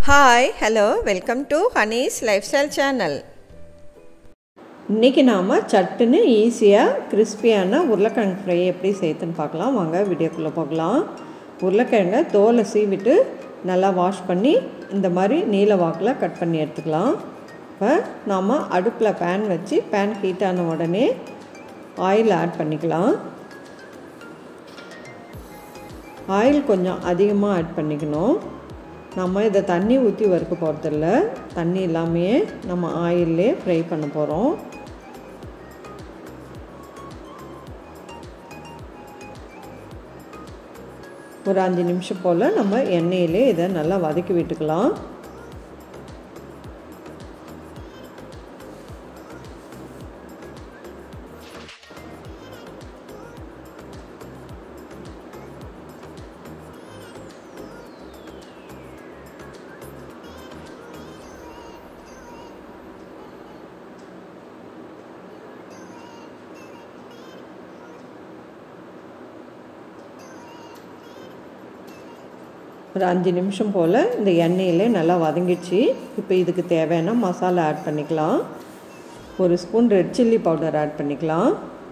hi hello welcome to Honey's lifestyle channel இன்றைக்கி நாம் சட்டுன்னு ஈஸியாக கிறிஸ்பியான உருளைக்கிழங்கு ஃப்ரை எப்படி செய்யுதுன்னு பார்க்கலாம் வாங்க வீடியோக்குள்ளே போகலாம் உருளைக்கிழங்கை தோலை சீவிட்டு நல்லா வாஷ் பண்ணி இந்த மாதிரி நீல வாக்கில் கட் பண்ணி எடுத்துக்கலாம் இப்போ நாம் அடுப்பில் பேன் வச்சு பேன் ஹீட் ஆன உடனே ஆயில் ஆட் பண்ணிக்கலாம் ஆயில் கொஞ்சம் அதிகமாக ஆட் பண்ணிக்கணும் நம்ம இதை தண்ணி ஊற்றி வறுக்க போகிறதில்ல தண்ணி இல்லாமையே நம்ம ஆயிலே ஃப்ரை பண்ண போகிறோம் ஒரு அஞ்சு நிமிஷம் போல் நம்ம எண்ணெயிலே இதை நல்லா வதக்கி விட்டுக்கலாம் ஒரு அஞ்சு நிமிஷம் போல் இந்த எண்ணெயில் நல்லா வதங்கிடுச்சு இப்போ இதுக்கு தேவையான மசாலா ஆட் பண்ணிக்கலாம் ஒரு spoon red chilli powder add பண்ணிக்கலாம்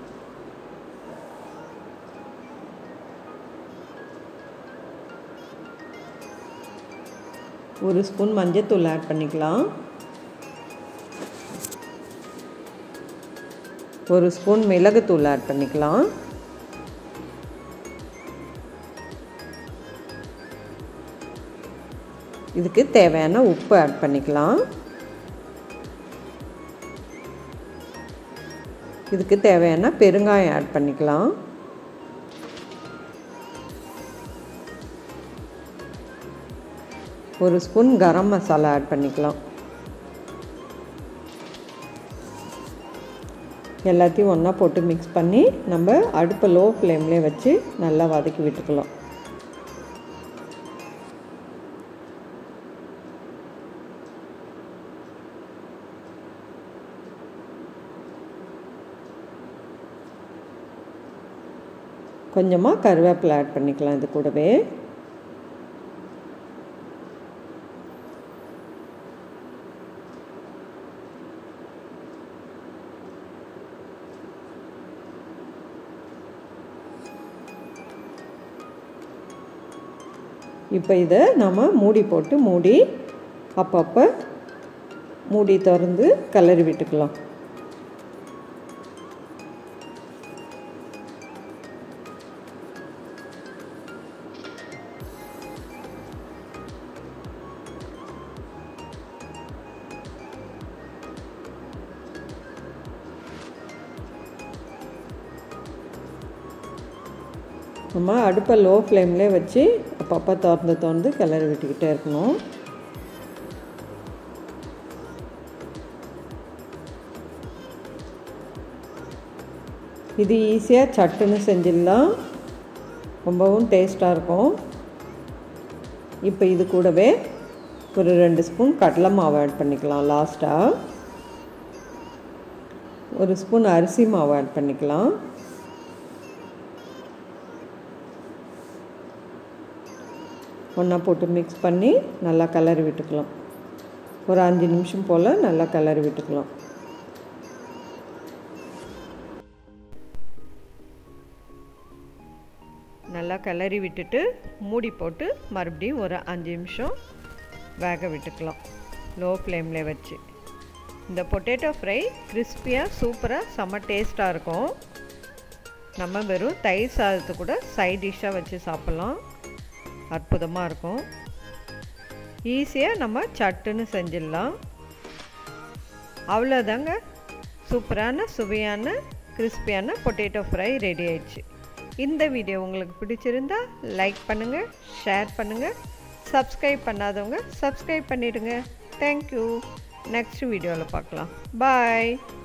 ஒரு ஸ்பூன் மஞ்சத்தூள் ஆட் பண்ணிக்கலாம் ஒரு ஸ்பூன் மிளகுத்தூள் ஆட் பண்ணிக்கலாம் இதுக்கு தேவையான உப்பு ஆட் பண்ணிக்கலாம் இதுக்கு தேவையான பெருங்காயம் ஆட் பண்ணிக்கலாம் ஒரு ஸ்பூன் கரம் மசாலா ஆட் பண்ணிக்கலாம் எல்லாத்தையும் ஒன்றா போட்டு மிக்ஸ் பண்ணி நம்ம அடுப்பை லோ ஃப்ளேம்லேயே வச்சு நல்லா வதக்கி விட்டுக்கலாம் கொஞ்சமாக கருவேப்பிலை ஆட் பண்ணிக்கலாம் இது கூடவே இப்போ இதை நம்ம மூடி போட்டு மூடி அப்பப்போ மூடி திறந்து கிளறி விட்டுக்கலாம் நம்ம அடுப்பை லோ ஃப்ளேம்லேயே வச்சு அப்பப்போ திறந்து திறந்து கிளறி விட்டுக்கிட்டே இருக்கணும் இது ஈஸியாக சட்டுன்னு செஞ்சிடலாம் ரொம்பவும் டேஸ்ட்டாக இருக்கும் இப்போ இது கூடவே ஒரு ரெண்டு ஸ்பூன் கடலை மாவு ஆட் பண்ணிக்கலாம் லாஸ்ட்டாக ஒரு ஸ்பூன் அரிசி மாவு ஆட் பண்ணிக்கலாம் ஒன்றா போட்டு மிக்ஸ் பண்ணி நல்லா கிளறி விட்டுக்கலாம் ஒரு அஞ்சு நிமிஷம் போல் நல்லா கிளறி விட்டுக்கலாம் நல்லா கிளறி விட்டுட்டு மூடி போட்டு மறுபடியும் ஒரு அஞ்சு நிமிஷம் வேக விட்டுக்கலாம் லோ ஃப்ளேமில் வச்சு இந்த பொட்டேட்டோ ஃப்ரை கிறிஸ்பியாக சூப்பராக செம்ம டேஸ்ட்டாக இருக்கும் நம்ம வெறும் தயிர் சாதத்தை கூட சைட் டிஷ்ஷாக வச்சு சாப்பிட்லாம் அற்புதமாக இருக்கும் ஈஸியாக நம்ம சட்டுன்னு செஞ்சிடலாம் அவ்வளோதாங்க சூப்பரான சுவையான கிறிஸ்பியான பொட்டேட்டோ ஃப்ரை ரெடி ஆயிடுச்சு இந்த வீடியோ உங்களுக்கு பிடிச்சிருந்தா லைக் பண்ணுங்கள் ஷேர் பண்ணுங்கள் சப்ஸ்கிரைப் பண்ணாதவங்க சப்ஸ்கிரைப் பண்ணிவிடுங்க தேங்க்யூ நெக்ஸ்ட் வீடியோவில் பார்க்கலாம் பாய்